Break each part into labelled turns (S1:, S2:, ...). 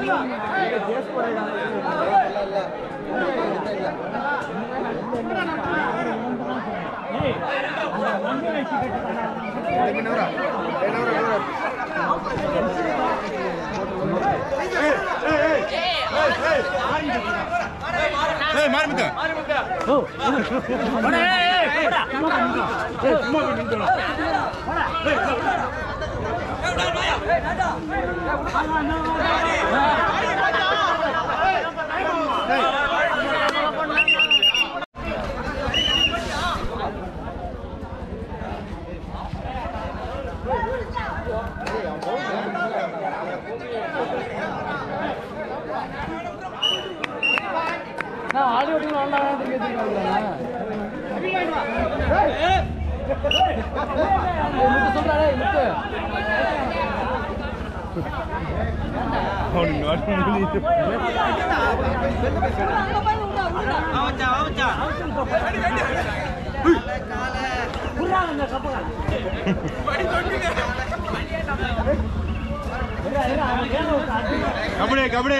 S1: ஏய் மாறுமுத்து அவனுக்கு வரணும் கபடி கபடி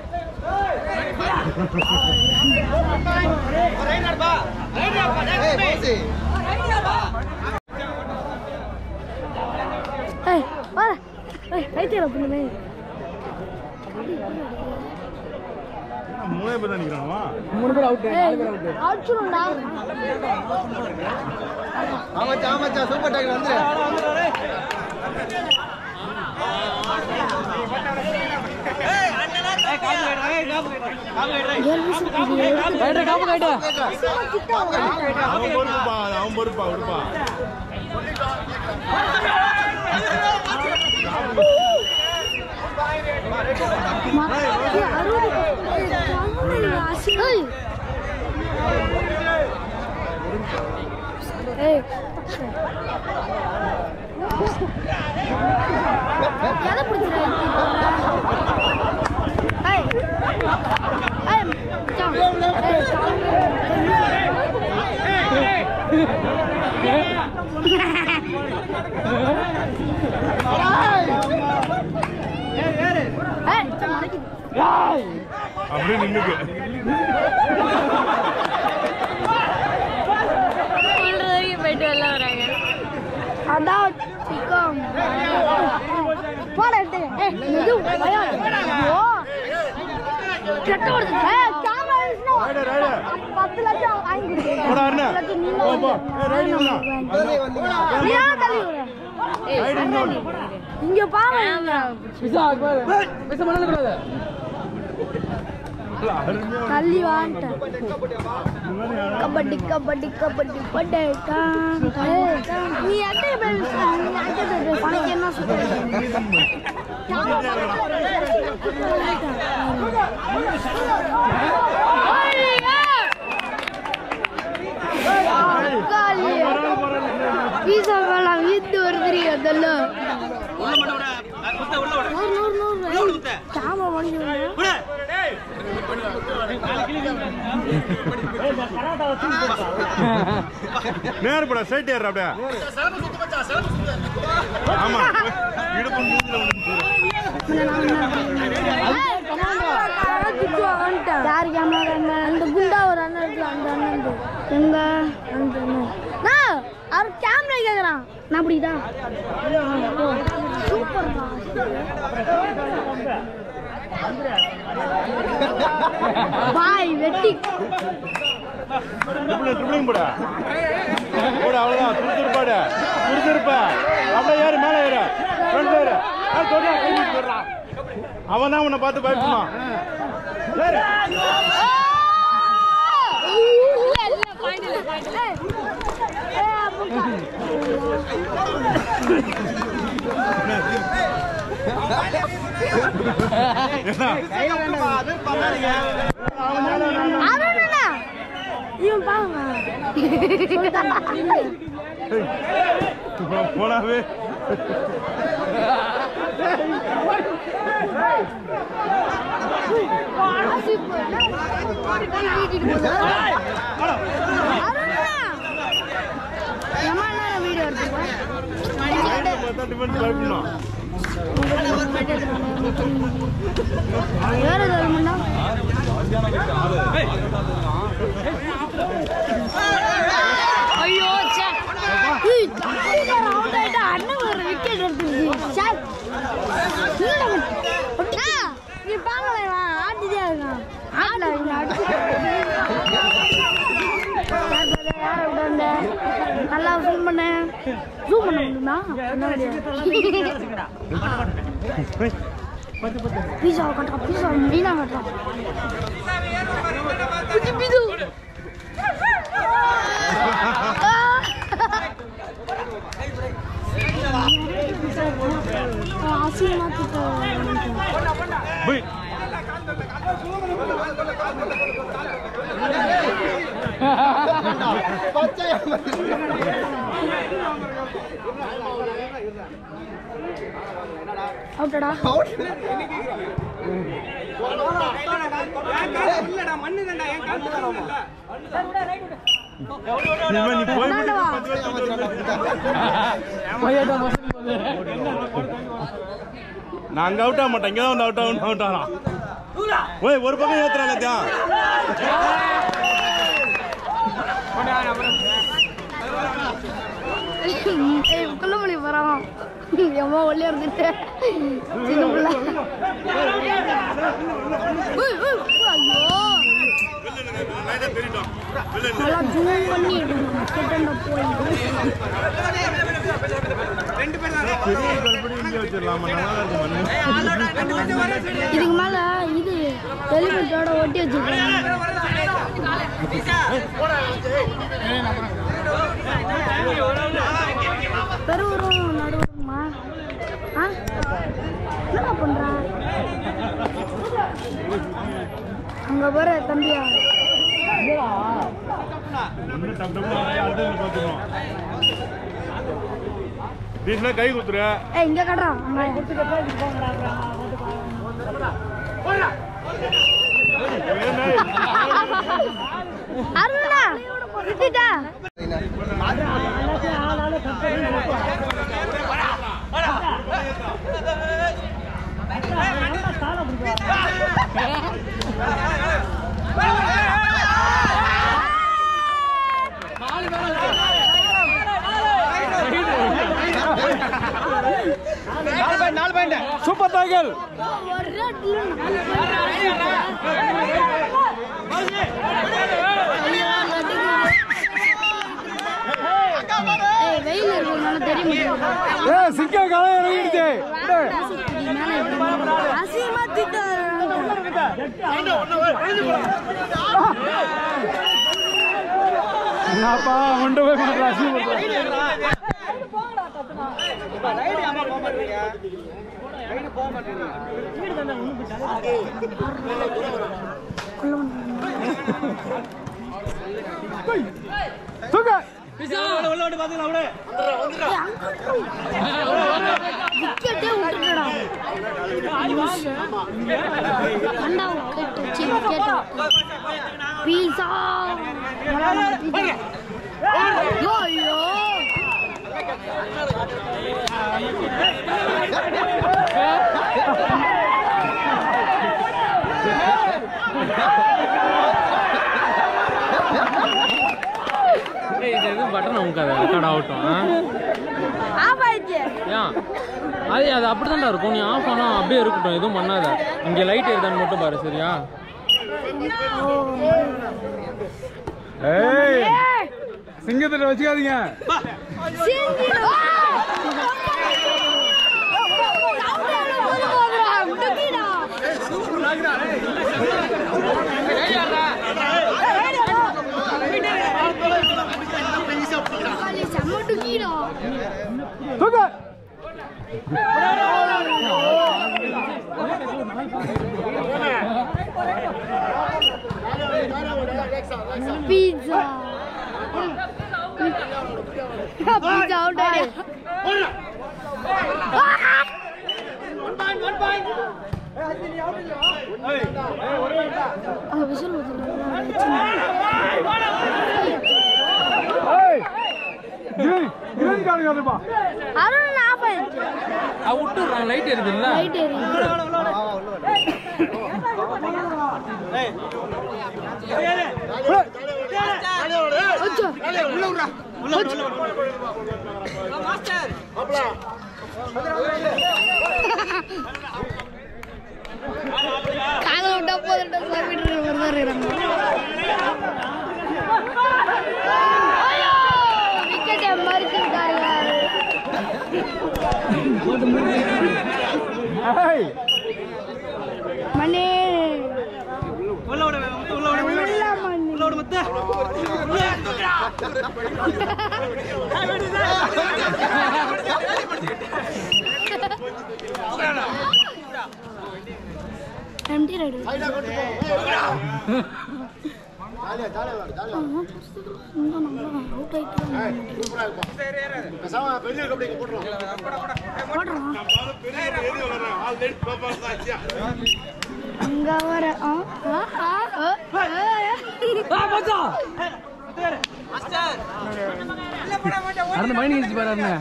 S2: ஏய் வா ஏய் ரைட்டில் பண்ணுமே
S1: மூணே பேர் தான் நிக்கிறானுவா
S2: ஏய் அடிச்சுடும்டா
S3: ஆமாச்சா ஆமாச்சா சூப்பர் டைகர் வந்துரு
S1: அவன் பொறுப்புப்பா அது அவன் பொறுப்பா விடுப்பா
S2: மக்களுக்கு அறுபது ஏய் ஏய் எதை பிடிச்சிரு ஏய் ஏய் மச்சான். ஏய் ஏய் மச்சான், மறைக்குது.
S1: அப்படியே நின்னுக்கு
S2: போயிட்டு வெளில வராங்க அதான் சிக்கம் போட எடுத்து ஏய் இது பயம் ஓ கெட்ட வருது ஏய் கேமரா இருந்துச்சுன்னா
S1: ரைடர் ரைடர்
S2: பத்து லட்சம் வாங்கி கொடுத்துருக்கேன்.
S1: போடா அருணா.
S2: பத்து லட்சம் நீங்க
S1: போ, போ.
S2: வாங்கி
S1: ஏய், ரைடு இவனா.
S2: நீ ஏன் தள்ளி விடுற?
S1: ரைடு இன்னொன்னு.
S2: இங்க பாரு தள்ளி வான்ட்டேன் கபடி கபடி கபடி பட்டே நீ அட்டை பேர் நீ அட்டை பேர் உனக்கு என்ன பீசா வேணாம் வீட்டு வருதுரி அதெல்லாம் நூறு நூறு நூறு கேமரா மணிக்கு
S1: நேரு போடா ஸ்ட்ரைட் ஏறு அப்படியே ஆமா இடுப்பு மூஞ்சில
S2: யார் கேமரா அந்த குண்டா ஒரு அண்ணன் இருக்குல்ல அந்த அண்ணன் எங்க அந்த அண்ணன் நான் அவர் கேமரா கேக்குறான் நான் அப்படிதா சூப்பர் பாய் வெட்டி
S1: ட்ரிபிளிங் ட்ரிபிளிங் போடா போட அவ்வளவுதான் துருத்துருப்பாடு துருத்துருப்பா அப்படியே ஏறு மேலே ஏறு ஃப்ரெண்ட் ஏறு ஏய், தொடுறா, கை நீட்டி தொடுறா. அவன் தான் உன்னை பார்த்து பயப்படுவான் ஏறு
S2: அருணா இவன் பாருங்க
S1: இவன் போனாவே
S2: வீடியோ எடுத்துக்கோ
S1: பார்த்தா டிஃபென்ஸ் பயப்படணும்
S2: வேற ஏதாவது பண்ணா ஐயோ சே ஏய் தப்பிக்கார அவுட் ஆயிட்டா அண்ணன் ஒரு விக்கெட் எடுத்துருச்சு சார் என்னடா ஒட்டிக்கா நீ பாங்களே வா ஆட்டிட்டே இருக்கான் ஆடல இங்க அடிச்சு யார் அவுட் வந்த நல்லா ஜூம் பண்ண ஜூம் பண்ண முடியுமா பண்ண முடியாது பீஸா கட்டுறா பீஸா மீனா கட்டுறா பிஜு பிஜு அசிங்கமா
S1: போய்
S3: பச்சையா
S2: அவுட்டடா
S1: இனிமே நீ போய்
S2: இந்தாண்டவா.
S1: நான் அங்க அவுட் ஆக மாட்டேன் இங்க தான் வந்து அவுட் ஆகணும் அவுட் ஆகலாம் ஓய் ஒரு பக்கம் ஏத்துறாங்க தியான்
S2: ஏய் கொல்லமொழி போறான் எம்மா ஒல்லியா இருந்துட்டு சின்ன பிள்ளை உய், உய், ஐயோ நல்லா ஜூம் பண்ணி எடுக்கணும் கிட்டண்ட போய்
S1: பெரிய கல்படி இங்கே வச்சிடலாமா நல்லா தான் இருக்கும் மண்ணு
S2: இதுக்கு மேல இது ஹெல்மெட்டோட ஒட்டி வச்சிருக்காங்க பெருவரும் நடுவருமா ஆ என்னடா பண்றா அங்க பாரு தம்பியா
S1: இன்னும் டப் டப்னு நிறைய அடுத்து பார்த்துக்கணும் வீசுனா கை குத்துரு
S2: ஏய் இங்க கட்டுறா அம்மா அருணா விட்டுட்டா
S3: சூப்பர் டைகர்
S2: ஒரு ரேட்ல நாலு ஏய் வெயில் இருக்கறனால தெரிய மாட்டேங்குது
S3: ஏ சிங்க கலை இறங்கிடுச்சு
S2: அசிங்கமா திட்டாரு
S3: என்னப்பா கொண்டு போய் மாட்டா சூப்பர் தூக்க
S2: விக்கெட்டே விட்டுடா அண்டா விக்கெட் சி விக்கெட் பீஸா ஐயோ ஐயோ
S4: இது எதுவும் பட்டன் அமுக்காத ரெக்கார்ட் ஆகட்டும் ஆ?
S2: ஆஃப் ஆயிடுச்சு
S4: ஏன் அது அது அப்படிதான்டா இருக்கும் நீ ஆஃப் ஆனா அப்படியே இருக்கட்டும் எதுவும் பண்ணாத இங்க லைட் எதுன்னு மட்டும் பாரு சரியா
S3: ஏய் சிங்கத்திட்ட வச்சுக்காதீங்க தூக்க
S2: பீட்சா பீட்சா அவுட் ஆயிடு அங்க விசில்
S3: ஏய் கிரீன் கிரீன் கார்டு காட்டுப்பா
S2: அருண் ஆஃப் ஆயிடுச்சு
S4: அவ விட்டுறான் லைட் எரியுதுல்ல
S2: லைட் எரியுது அச்சோ. காலை விட்டா போதும் சாப்பிட்டு இருக்க மாதிரி தான் இருக்கிறாங்க ஐயோ விக்கெட்டை மறுத்துட்டாங்க மணி நல்லா மணி. empty ride.
S3: ஜாலியா ஜாலியா விளாடு, ஜாலியா
S2: ஆமா, இங்க நம்ம out ஆயிட்டோம்.
S3: சூப்பரா இருக்கும் பேசாம பெரிய கபடி போட்டுருவோம்
S2: போடுறோம்.
S1: பெரிய வளர்றேன் ஆல்ரெடி பாப்பா ஆச்சியா
S2: இங்க வர ஆ, ஆ, ஆ, ஆ, ஆ.
S4: அருண் மைண்ட் ஈஸ்ட் பாரு அருண்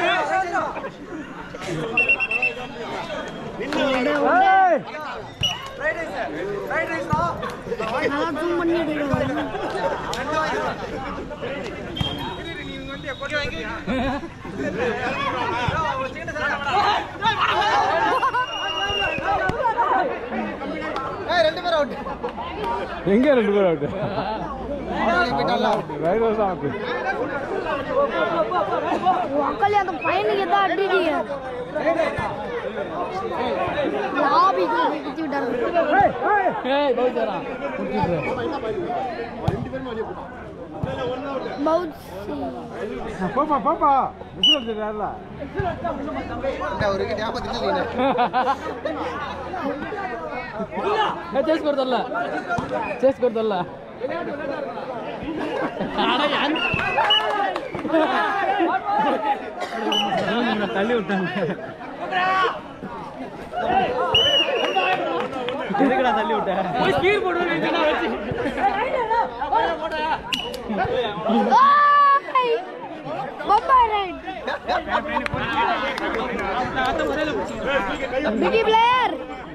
S2: நல்லா zoom பண்ணி எடுக்கிறோம்.
S3: ஏய் ரெண்டு பேரும் அவுட்
S4: எங்க ரெண்டு பேரும் அவுட் ரைடர் தான் அவுட்
S2: உக்காளி அந்த பையனுக்கு எதாவது அடிடிய லாபி குத்தி விட்டாரு
S4: ஏய் பவுச்சரா குட்டிட்டு
S3: ரெண்டு பேரும் வெளியே போட்டான்
S2: பவுன்சி
S4: பாப்பா பாப்பா விசில் அடிச்சிட்டாருல
S3: ஒரு விக்கெட் ஞாபகத்துக்கு நீ
S4: ఏ చేసి కొడతల్లా చేసి కొడతల్లా తల్లి ఉంటాను எதுக்குடா தள்ளி விட்ட போய் ஸ்பீட் போடு வச்சு
S2: பம்பாய் ரைட் பிகி பிளேயர்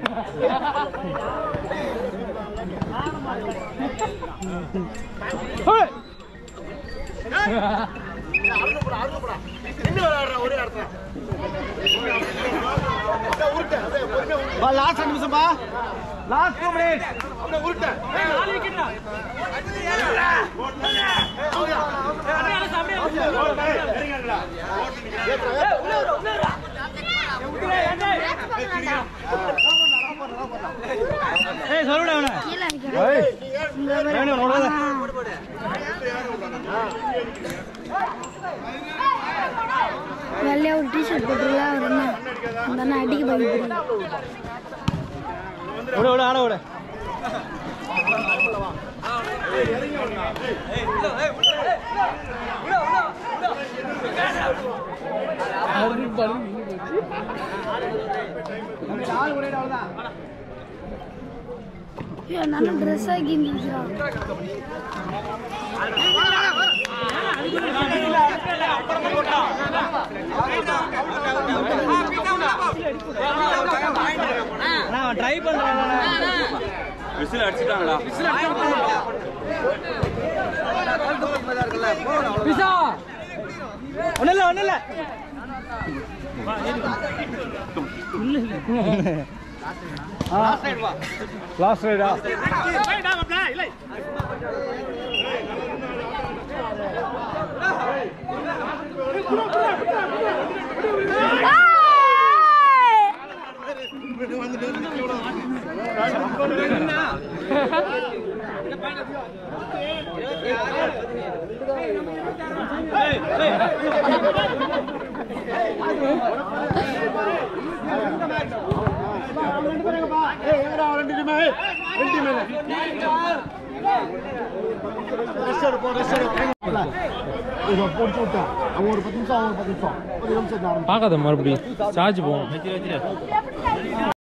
S3: லாஸ்ட் ரெண்டு நிமிஷம்பா லாஸ்ட் டூ மினிட்ஸ்
S1: அப்படியே உருட்ட இறங்கிங்களா
S4: ஏய் சொல்லுடா அவன
S2: கீழே இருக்கிறான் இங்க வர. வெள்ளையா ஒரு டிஷர்ட் போட்டுருல அவர் என்ன அந்த அண்ணா அடிக்க பயப்படுறாரு
S4: விட விட ஆட விட
S2: ஏய், நல்ல ட்ரெஸ் ஆகி இருந்துச்சுடா
S4: ட்ரை பண்றான்
S1: விசில் அடிச்சிட்டாங்களா
S4: பிசா ஒண்ணு இல்ல ஒண்ணு இல்ல லாஸ்ட் ரைடா
S3: ஏய் எங்கடா ரெண்டு டீம் ரெண்டு டீம் ரெஸ்ட் எடுப்போம் ரெஸ்ட் எடுப்போம் இதை போட்டு விட்டேன் அவன் ஒரு பத்து நிமிஷம் அவன் ஒரு பத்து நிமிஷம் பத்து நிமிஷம்
S4: பார்க்காத மறுபடியும் சார்ஜ் போகும்